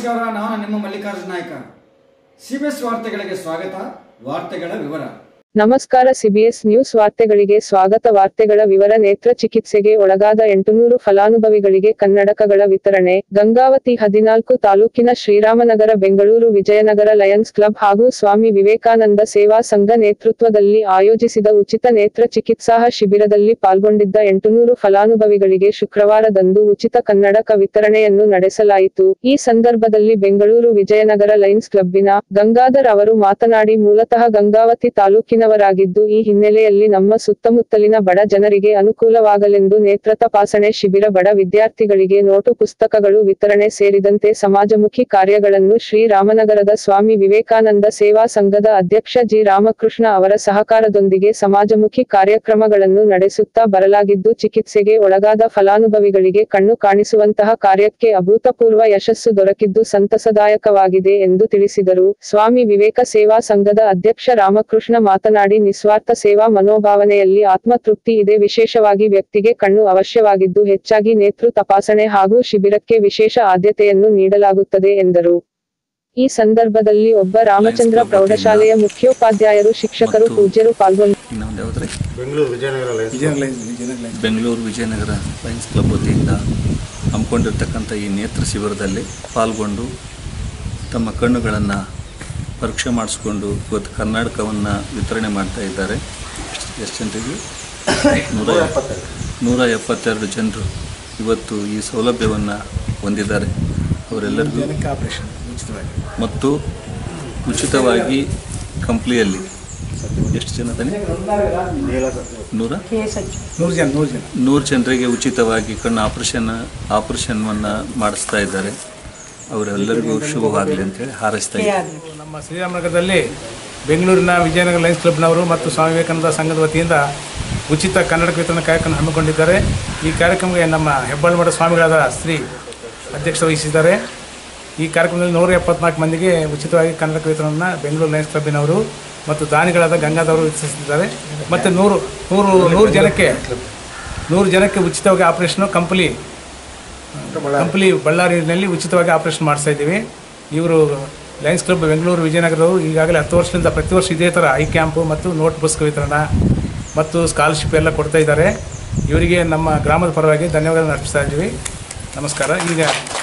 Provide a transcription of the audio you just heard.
ನಮಸ್ಕಾರ ನಾನು ನಿಮ್ಮ ಮಲ್ಲಿಕಾರ್ಜುನ ನಾಯ್ಕ ಸಿಬಿಎಸ್ ವಾರ್ತೆಗಳಿಗೆ ಸ್ವಾಗತ ವಾರ್ತೆಗಳ ವಿವರ ನಮಸ್ಕಾರ ಸಿಬಿಎಸ್ ನ್ಯೂಸ್ ವಾರ್ತೆಗಳಿಗೆ ಸ್ವಾಗತ ವಾರ್ತೆಗಳ ವಿವರ ನೇತ್ರ ಚಿಕಿತ್ಸೆಗೆ ಒಳಗಾದ ಎಂಟುನೂರು ಫಲಾನುಭವಿಗಳಿಗೆ ಕನ್ನಡಕಗಳ ವಿತರಣೆ ಗಂಗಾವತಿ ಹದಿನಾಲ್ಕು ತಾಲೂಕಿನ ಶ್ರೀರಾಮನಗರ ಬೆಂಗಳೂರು ವಿಜಯನಗರ ಲಯನ್ಸ್ ಕ್ಲಬ್ ಹಾಗೂ ಸ್ವಾಮಿ ವಿವೇಕಾನಂದ ಸೇವಾ ಸಂಘ ನೇತೃತ್ವದಲ್ಲಿ ಆಯೋಜಿಸಿದ ಉಚಿತ ನೇತ್ರ ಚಿಕಿತ್ಸಾ ಶಿಬಿರದಲ್ಲಿ ಪಾಲ್ಗೊಂಡಿದ್ದ ಎಂಟುನೂರು ಫಲಾನುಭವಿಗಳಿಗೆ ಶುಕ್ರವಾರದಂದು ಉಚಿತ ಕನ್ನಡಕ ವಿತರಣೆಯನ್ನು ನಡೆಸಲಾಯಿತು ಈ ಸಂದರ್ಭದಲ್ಲಿ ಬೆಂಗಳೂರು ವಿಜಯನಗರ ಲಯನ್ಸ್ ಕ್ಲಬ್ಬಿನ ಗಂಗಾಧರ್ ಅವರು ಮಾತನಾಡಿ ಮೂಲತಃ ಗಂಗಾವತಿ ತಾಲೂಕಿನವರಾಗಿದ್ದು ಈ ಹಿನ್ನೆಲೆಯಲ್ಲಿ ನಮ್ಮ ಸುತ್ತಮುತ್ತಲಿನ ಬಡ ಜನರಿಗೆ ಅನುಕೂಲವಾಗಲೆಂದು ನೇತ್ರ ತಪಾಸಣೆ ಶಿಬಿರ ಬಡ ವಿದ್ಯಾರ್ಥಿಗಳಿಗೆ ನೋಟು ಪುಸ್ತಕಗಳು ವಿತರಣೆ ಸೇರಿದಂತೆ ಸಮಾಜಮುಖಿ ಕಾರ್ಯಗಳನ್ನು ಶ್ರೀರಾಮನಗರದ ಸ್ವಾಮಿ ವಿವೇಕಾನಂದ ಸೇವಾ ಸಂಘದ ಅಧ್ಯಕ್ಷ ಜಿ ರಾಮಕೃಷ್ಣ ಅವರ ಸಹಕಾರದೊಂದಿಗೆ ಸಮಾಜಮುಖಿ ಕಾರ್ಯಕ್ರಮಗಳನ್ನು ನಡೆಸುತ್ತಾ ಬರಲಾಗಿದ್ದು ಚಿಕಿತ್ಸೆಗೆ ಒಳಗಾದ ಫಲಾನುಭವಿಗಳಿಗೆ ಕಣ್ಣು ಕಾಣಿಸುವಂತಹ ಕಾರ್ಯಕ್ಕೆ ಅಭೂತಪೂರ್ವ ಯಶಸ್ಸು ದೊರಕಿದ್ದು ಸಂತಸದಾಯಕವಾಗಿದೆ ಎಂದು ತಿಳಿಸಿದರು ಸ್ವಾಮಿ ವಿವೇಕ ಸೇವಾ ಸಂಘದ ಅಧ್ಯಕ್ಷ ರಾಮಕೃಷ್ಣ ಮಾತನಾಡಿ ನಿಸ್ವಾರ್ಥ ಸೇವಾ ಮನೋಭಾವನೆಯಲ್ಲಿ ಆತ್ಮತೃಪ್ತಿ ಇದೆ ವಿಶೇಷವಾಗಿ ವ್ಯಕ್ತಿಗೆ ಕಣ್ಣು ಅವಶ್ಯವಾಗಿದ್ದು ಹೆಚ್ಚಾಗಿ ನೇತೃ ತಪಾಸಣೆ ಹಾಗೂ ಶಿಬಿರಕ್ಕೆ ವಿಶೇಷ ಆದ್ಯತೆಯನ್ನು ನೀಡಲಾಗುತ್ತದೆ ಎಂದರು ಈ ಸಂದರ್ಭದಲ್ಲಿ ಒಬ್ಬ ರಾಮಚಂದ್ರ ಪ್ರೌಢಶಾಲೆಯ ಮುಖ್ಯೋಪಾಧ್ಯಾಯರು ಶಿಕ್ಷಕರು ಪೂಜ್ಯರು ಪಾಲ್ಗೊಂಡು ಇನ್ನೊಂದು ಯಾವುದ್ರಿ Bengaluru Vijayanagara Lions Bengaluru Vijayanagara Lions Club ವತಿಯಿಂದ ಹಮ್ಮಿಕೊಂಡಿರ್ತಕ್ಕಂಥ ಈ ನೇತ್ರ ಶಿಬಿರದಲ್ಲಿ ಪಾಲ್ಗೊಂಡು ತಮ್ಮ ಕಣ್ಣುಗಳನ್ನು ಪರೀಕ್ಷೆ ಮಾಡಿಸ್ಕೊಂಡು ಇವತ್ತು ಕರ್ನಾಟಕವನ್ನು ವಿತರಣೆ ಮಾಡ್ತಾ ಇದ್ದಾರೆ ಎಷ್ಟು- ಎಷ್ಟು ಜನರಿಗೆ ನೂರ ನೂರ ಎಪ್ಪತ್ತೆರಡು ಜನರು ಇವತ್ತು ಈ ಸೌಲಭ್ಯವನ್ನು ಹೊಂದಿದ್ದಾರೆ ಅವರೆಲ್ಲರಿಗೂ ಮತ್ತು ಉಚಿತವಾಗಿ ಕಂಪ್ಲಿಯಲ್ಲಿ ಎಷ್ಟು ಜನ ತಾನೆ ನೂರ ನೂರು ಜನ ನೂರು ಜನ ನೂರು ಜನರಿಗೆ ಉಚಿತವಾಗಿ ಕಣ್ಣು ಆಪರೇಷನ್ ಆಪರೇಷನ್ವನ್ನು ಮಾಡಿಸ್ತಾ ಇದ್ದಾರೆ ಅವರೆಲ್ಲರಿಗೂ ಶುಭವಾಗಲಿ ಅಂತೇಳಿ ಹಾರೈಸ್ತಾ ಇದ್ದಾರೆ ನಮ್ಮ ಶ್ರೀರಾಮನಗರದಲ್ಲಿ ಬೆಂಗಳೂರಿನ ವಿಜಯನಗರ ಲಯನ್ಸ್ ಕ್ಲಬ್ನವರು ಮತ್ತು ಸ್ವಾಮಿ ವಿವೇಕಾನಂದ ಸಂಘದ ವತಿಯಿಂದ ಉಚಿತ ಕನ್ನಡ ವಿತರಣಾ ಕಾರ್ಯಕ್ರಮ ಹಮ್ಮಿಕೊಂಡಿದ್ದಾರೆ ಈ ಕಾರ್ಯಕ್ರಮಕ್ಕೆ ನಮ್ಮ ಹೆಬ್ಬಾಳು ಸ್ವಾಮಿಗಳಾದ ಶ್ರೀ ಅಧ್ಯಕ್ಷರು ವಹಿಸಿದ್ದಾರೆ ಈ ಕಾರ್ಯಕ್ರಮದಲ್ಲಿ ನೂರ ಎಪ್ಪತ್ನಾಲ್ಕು ಮಂದಿಗೆ ಉಚಿತವಾಗಿ ಕನ್ನಡ ವಿತರಣೆಯನ್ನು ಬೆಂಗಳೂರು ಲಯನ್ಸ್ ಕ್ಲಬ್ಬಿನವರು ಮತ್ತು ದಾನಿಗಳಾದ ಗಂಗಾದವರು ವಿತರಿಸಿದ್ದಾರೆ ಮತ್ತು ನೂರು ನೂರು ನೂರು ಜನಕ್ಕೆ ನೂರು ಜನಕ್ಕೆ ಉಚಿತವಾಗಿ ಆಪರೇಷನು ಕಂಪ್ಲಿ ಕಂಪ್ಲಿ ಬಳ್ಳಾರಿನಲ್ಲಿ ಉಚಿತವಾಗಿ ಆಪರೇಷನ್ ಮಾಡಿಸ್ತಾ ಇದ್ದೀವಿ ಇವರು ಲಯನ್ಸ್ ಕ್ಲಬ್ ಬೆಂಗಳೂರು ವಿಜಯನಗರದವರು ಈಗಾಗಲೇ ಹತ್ತು ವರ್ಷದಿಂದ ಪ್ರತಿ ವರ್ಷ ಇದೇ ಥರ ಐ ಕ್ಯಾಂಪು ಮತ್ತು ನೋಟ್ ಪುಸ್ತಕ ವಿತರಣೆ ಮತ್ತು ಸ್ಕಾಲರ್ಶಿಪ್ ಎಲ್ಲ ಕೊಡ್ತಾ ಇದ್ದಾರೆ ಇವರಿಗೆ ನಮ್ಮ ಗ್ರಾಮದ ಪರವಾಗಿ ಧನ್ಯವಾದ ಅರ್ಪಿಸ್ತಾ ಇದ್ದೀವಿ ನಮಸ್ಕಾರ ಈಗ